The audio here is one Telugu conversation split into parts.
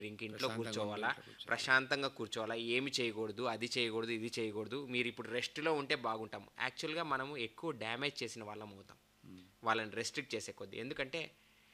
ఇంక ఇంట్లో కూర్చోవాలా ప్రశాంతంగా కూర్చోవాలా ఏమి చేయకూడదు అది చేయకూడదు ఇది చేయకూడదు మీరు ఇప్పుడు రెస్ట్లో ఉంటే బాగుంటాం యాక్చువల్గా మనము ఎక్కువ డ్యామేజ్ చేసిన వాళ్ళం అవుతాం వాళ్ళని రెస్ట్రిక్ట్ చేసే కొద్దీ ఎందుకంటే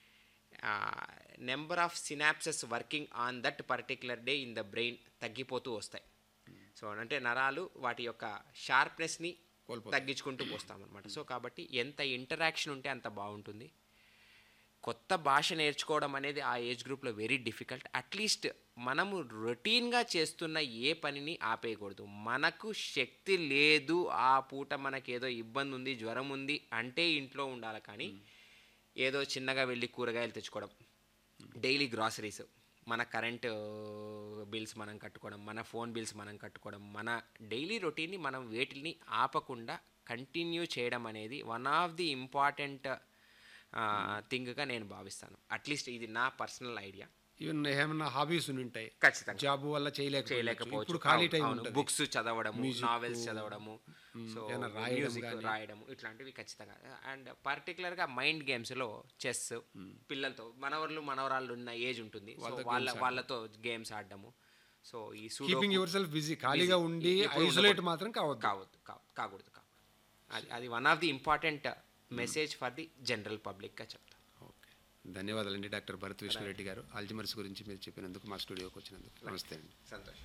number of synapses working on that particular day in the brain తగ్గిపోతూ వస్తాయి సో అంటే నరాలు వాటి యొక్క షార్ప్నెస్ని తగ్గించుకుంటూ పోస్తామన్నమాట సో కాబట్టి ఎంత ఇంటరాక్షన్ ఉంటే అంత బాగుంటుంది కొత్త భాష నేర్చుకోవడం అనేది ఆ ఏజ్ గ్రూప్లో వెరీ డిఫికల్ట్ అట్లీస్ట్ మనము రొటీన్గా చేస్తున్న ఏ పనిని ఆపేయకూడదు మనకు శక్తి లేదు ఆ పూట మనకేదో ఇబ్బంది ఉంది జ్వరం ఉంది అంటే ఇంట్లో ఉండాలి కానీ ఏదో చిన్నగా వెళ్ళి కూరగాయలు తెచ్చుకోవడం డైలీ గ్రాసరీస్ మన కరెంట్ బిల్స్ మనం కట్టుకోవడం మన ఫోన్ బిల్స్ మనం కట్టుకోవడం మన డైలీ రొటీన్ని మనం వేటిని ఆపకుండా కంటిన్యూ చేయడం అనేది వన్ ఆఫ్ ది ఇంపార్టెంట్ థింగ్గా నేను భావిస్తాను అట్లీస్ట్ ఇది నా పర్సనల్ ఐడియా ఈవెన్ ఏమైనా హాబీస్ ఉంటాయి ఖచ్చితంగా జాబ్ వల్ల చేయలేకపోవచ్చు చేయలేకపోవచ్చు ఇప్పుడు ఖాళీ టైం అవును, ఉంటుంది బుక్స్ చదవడము నావెల్స్ చదవడము సో ఏమైనా రాయడం మ్యూజిక్ రాయడము ఇట్లాంటివి ఖచ్చితంగా అండ్ పర్టికులర్గా మైండ్ గేమ్స్లో చెస్ పిల్లలతో మనవళ్ళు మనవరాళ్ళు ఉన్న ఏజ్ ఉంటుంది సో వాళ్ళ వాళ్ళతో గేమ్స్ ఆడడము సో ఈ pseudo keeping yourself busy ఖాళీగా ఉండి ఎప్పుడు ఐసోలేట్ మాత్రం కావద్దు కావద్దు కావ- కాకూడదు కాకూడదు అది అది one of the important message for the general పబ్లిక్గా చెప్తాను ఓకే ధన్యవాదాలండి డాక్టర్ భరత్ విష్ణురెడ్డి గారు అల్జిమర్స్ గురించి మీరు చెప్పినందుకు మా స్టూడియోకి వచ్చినందుకు నమస్తే అండి సంతోషం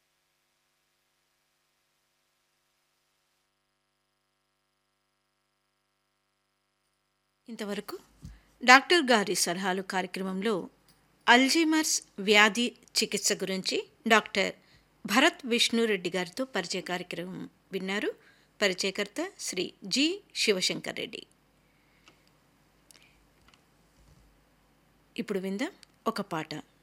ఇంతవరకు డాక్టర్ గారి సలహాలు కార్యక్రమంలో అల్జీమర్స్ వ్యాధి చికిత్స గురించి డాక్టర్ భరత్ విష్ణురెడ్డి గారితో పరిచయ కార్యక్రమం విన్నారు పరిచయకర్త శ్రీ జి శివశంకర్ రెడ్డి ఇప్పుడు విందాం ఒక పాట